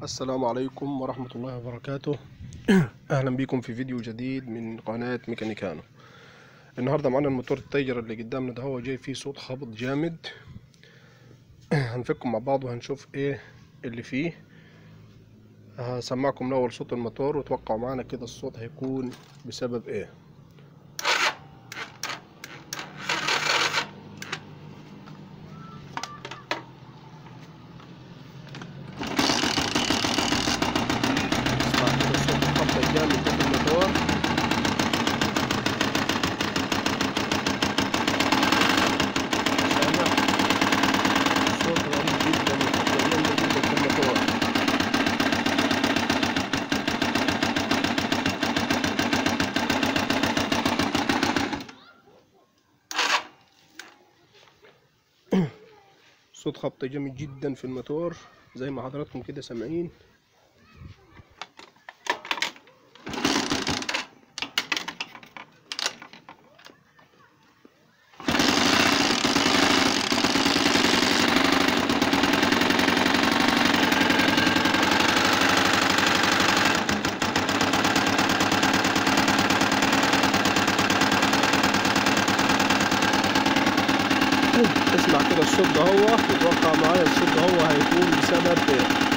السلام عليكم ورحمة الله وبركاته أهلا بكم في فيديو جديد من قناة ميكانيكانو النهاردة معنا الموتور التايجر اللي قدامنا ده هو جاي فيه صوت خبط جامد هنفكه مع بعض وهنشوف ايه اللي فيه هسمعكم الأول صوت الموتور وتوقعوا معانا كده الصوت هيكون بسبب ايه اسمع كده صوت الخبط الجامد ده في الموتور سامع صوت غريب جدا والخبطة جامدة جدا في الموتور صوت خبطة جامد جدا في الموتور زي ما حضراتكم كده سامعين اسمع كده الصوت ده هو وتوقع معايا الصوت ده هو هيكون بسبب ايه